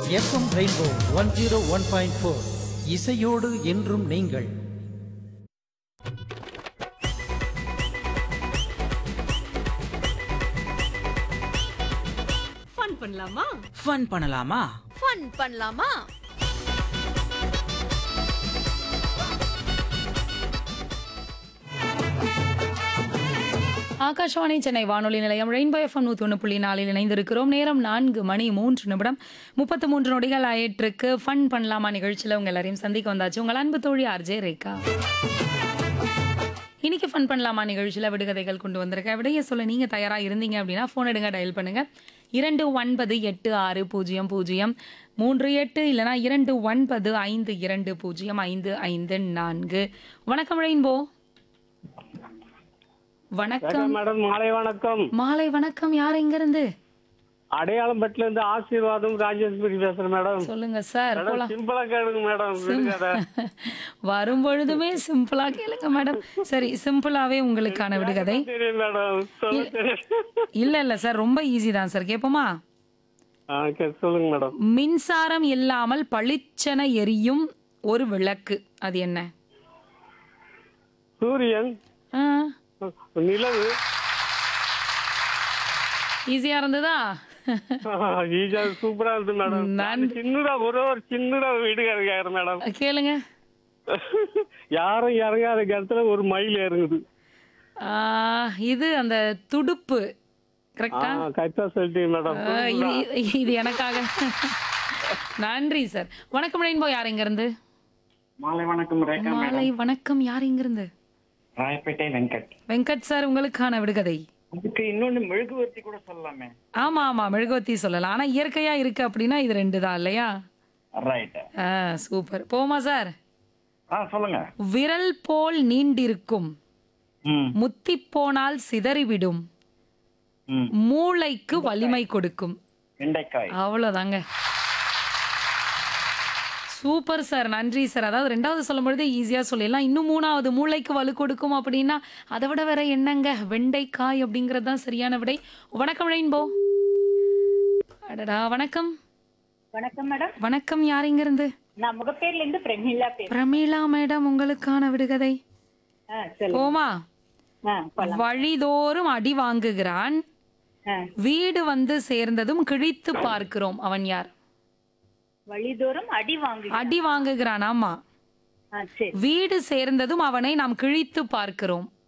FM rainbow one zero one point four இசையோடு என்றும் நீங்கள் ஃபன் பண்ணலாமா ஃபன் பண்ணலாமா ஃபன் பண்ணலாமா ஆகாஷவாணி சென்னை வானொலி நிலையம் ரெயின்போ எஃப்எம் நூற்றி ஒன்று புள்ளி நாலில் இணைந்திருக்கிறோம் நேரம் நான்கு மணி மூன்று நிமிடம் முப்பத்து மூன்று நொடிகள் ஆயிட்டிருக்கு ஃபன் பண்ணலாமா நிகழ்ச்சியில் உங்கள் எல்லாரையும் சந்திக்க வந்தாச்சு உங்கள் அன்பு தோழி ஆர்ஜே ரேகா இன்னைக்கு ஃபன் பண்ணலாமா நிகழ்ச்சியில் விடுகதைகள் கொண்டு வந்திருக்கேன் விடைய சொல்ல நீங்கள் தயாராக இருந்தீங்க அப்படின்னா ஃபோன் எடுங்க டயல் பண்ணுங்க இரண்டு ஒன்பது எட்டு ஆறு பூஜ்ஜியம் பூஜ்ஜியம் மூன்று எட்டு இல்லைனா இரண்டு ஒன்பது ஐந்து இரண்டு பூஜ்ஜியம் ஐந்து ஐந்து நான்கு வணக்கம் ரெயின்போ வணக்கம் மேடம் மாலை வணக்கம் மாலை வணக்கம் யார் எங்க இருந்து அடையாளம்பட்டுல இருந்து ஆசீர்வாதம் ராஜேஸ்வரி பேசுறேன் மேடம் சொல்லுங்க சார் மேடம் போலாம் சிம்பிளா கேளுங்க மேடம் விடுங்கடா. வரும் பொழுதுமே சிம்பிளா கேளுங்க மேடம் சரி சிம்பிளாவே உங்களுக்கான விடுகதை தெரியும் மேடம் சொல்ல தெரியும் இல்ல இல்ல சார் ரொம்ப ஈஸி தான் சார் கேட்போமா ஆ, சரி, சொல்லுங்க மேடம் மின்சாரம் இல்லாமல் பளிச்சென எரியும் ஒரு விளக்கு அது என்ன சூரியன் ஆ, நிலவு ஈஸியா இருந்ததா ஈஜா சூப்பரா இருந்து மேடம் நன்றி. சின்னதா ஒரு ஒரு சின்னதா வீடு கிடைக்காரு மேடம் கேளுங்க யாரும் இறங்காத இடத்துல ஒரு மயில் இறங்குது ஆ, இது அந்த துடுப்பு கரெக்டா கரெக்டா சொல்லிட்டீங்க மேடம் ஆ, இது இது- இது எனக்காக நன்றி சார் வணக்கம் ரெயின்போ யார் எங்க இருந்து மாலை வணக்கம் ரேகா மாலை வணக்கம் யார் எங்க இருந்து ராயப்பேட்டை வெங்கட் வெங்கட் சார் உங்களுக்கான விடுகதை அதுக்கு இன்னொன்னு மெழுகுவர்த்தி கூட சொல்லலாமே ஆமா ஆமா மெழுகுவத்தி சொல்லலாம் ஆனா இயற்கையா இருக்கு அப்படின்னா இது ரெண்டு தான் இல்லையா ரைட் ஆ சூப்பர் போமா சார் ஆ சொல்லுங்க விரல் போல் நீண்டிருக்கும் ம் முத்தி போனால் சிதறிவிடும் ம் மூளைக்கு வலிமை கொடுக்கும் வெண்டைக்காய் அவ்வளோதாங்க சூப்பர் சார் நன்றி சார் அதாவது ரெண்டாவது சொல்லும் பொழுதே ஈஸியாக சொல்லிடலாம் இன்னும் மூணாவது மூளைக்கு வலு கொடுக்கும் அப்படின்னா அதை விட வேற என்னங்க வெண்டைக்காய் அப்படிங்கிறது தான் சரியான விடை வணக்கம் ரெயின்போ அடடா வணக்கம் வணக்கம் மேடம் வணக்கம் யார் இங்கிருந்து நான் முகப்பேர்ல இருந்து பிரமிளா பேசுறேன் பிரமீளா மேடம் உங்களுக்கான விடுகதை ஆ, சொல்லுங்க போமா ஆ, போலாம். வழிதோறும் அடி வாங்குகிறான் ஆ, வீடு வந்து சேர்ந்ததும் கிழித்து பார்க்கிறோம் அவன் யார் வழிதோறும் அடி வாங்கு அடி வாங்குகிறான் ஆமா ஆ, சரி வீடு சேர்ந்ததும் அவனை நாம் கிழித்து பார்க்கிறோம்